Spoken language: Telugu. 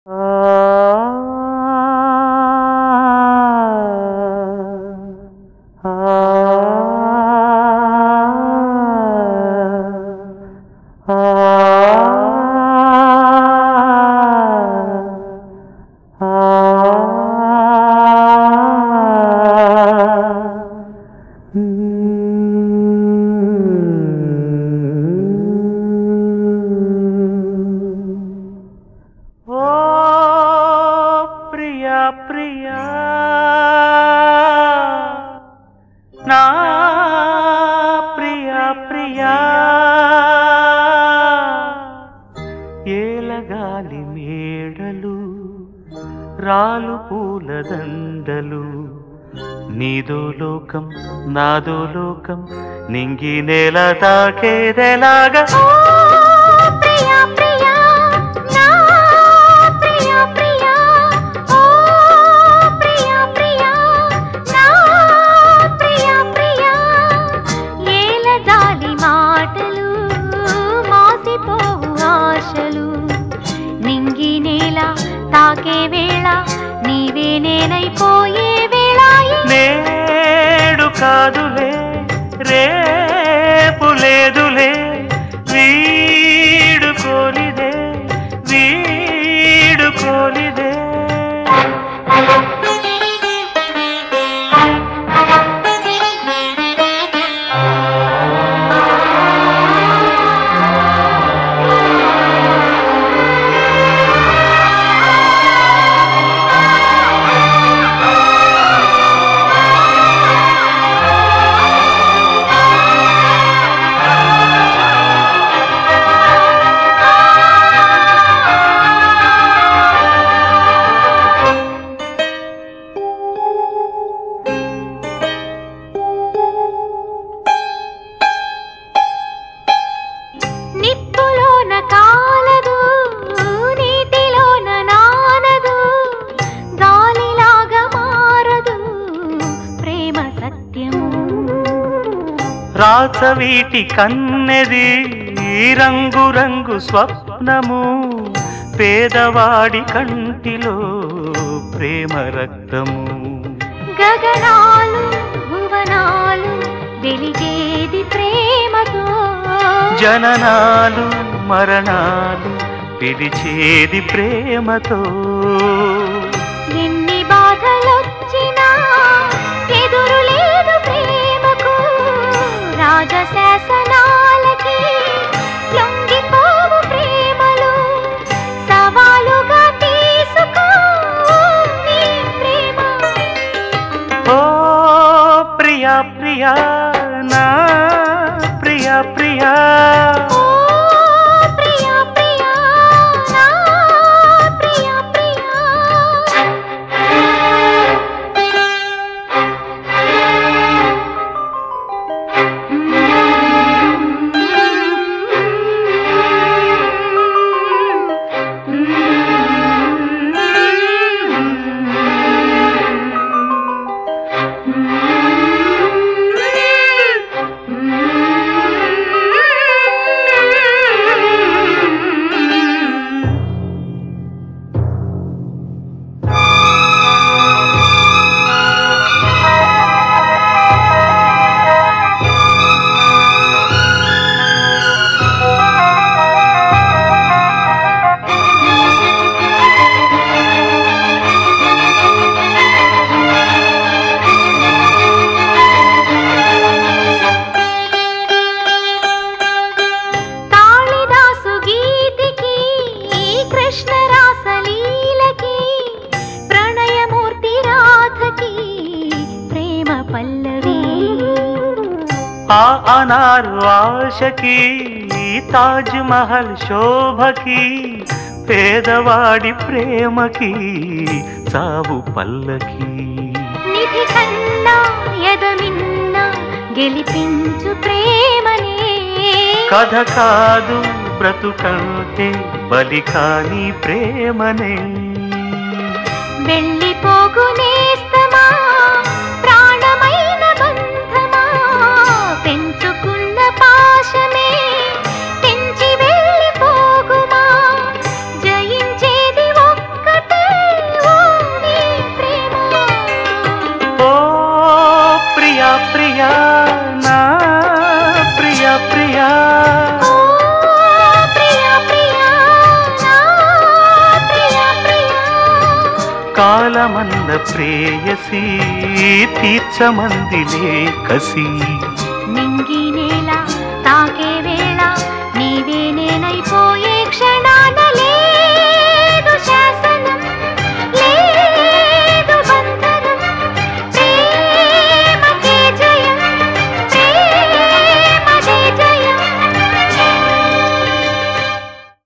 ఓ ప్రియా ప్రియా నా ప్రియా ప్రియా ఏలగాలి మేడలు రాలు పూల దండలు నీదో లోకం నాదో లోకం నింగి నేల తాకేదెలాగా ప్రియా ప్రియా నా ప్రియా ప్రియా ఓ ప్రియా ప్రియా నా ప్రియా ప్రియా ఏల గాలి మాటలు మాసిపోవు ఆశలు నింగి నేల తాకే వేళ నీవే నేనైపోయే వేళ నేడు కాదులే రేపు లేదులే వీడు కోలిదే వీడు కోలిదే నిప్పులోన కాలదు నీటిలోన నానదు గాలిలాగా మారదు ప్రేమ సత్యము రాచవీటి కన్నెది రంగు రంగు స్వప్నము పేదవాడి కంటిలో ప్రేమ రక్తము గగనాలు భువనాలు వెలిగేది ప్రేమతో జననాలు మరణాలు పిలిచేది ప్రేమతో ఎన్ని బాధలొచ్చినా ఎదురు లేదు ప్రేమకు రాజశాసనాలకి లొంగిపోవు ప్రేమలు సవాలుగా తీసుకో నీ ప్రేమ ఓ ప్రియా ప్రియా నా ప్రియా ప్రియా ఓ ప్రియా ప్రియా నా ప్రియా ప్రియా కాళిదాసు గీతికి కృష్ణ రాసలీలకి ప్రణయమూర్తి రాధకి ప్రేమ పల్లవి ఆ అనారు ఆశకి తాజ్ మహల్ శోభకి పేదవాడి ప్రేమకి చావు పల్లకి నిధి కన్నా ఎదమిన్న గెలిపించు ప్రేమనే కథ కాదు బ్రతుకంటే బలి కాని ప్రేమనే వెళ్ళిపోగునేస్తమా ప్రాణమైన బంధమా పెంచుకున్న పాశమే తెంచి వెళ్ళిపోగుమా జయించేది ఒక్క ప్రియా ఓ ప్రియా ప్రియా నా ప్రియా ప్రియా కాలమన్న ప్రేయసి తీర్చమందిలే కసి నింగి నేల తాకే వేళ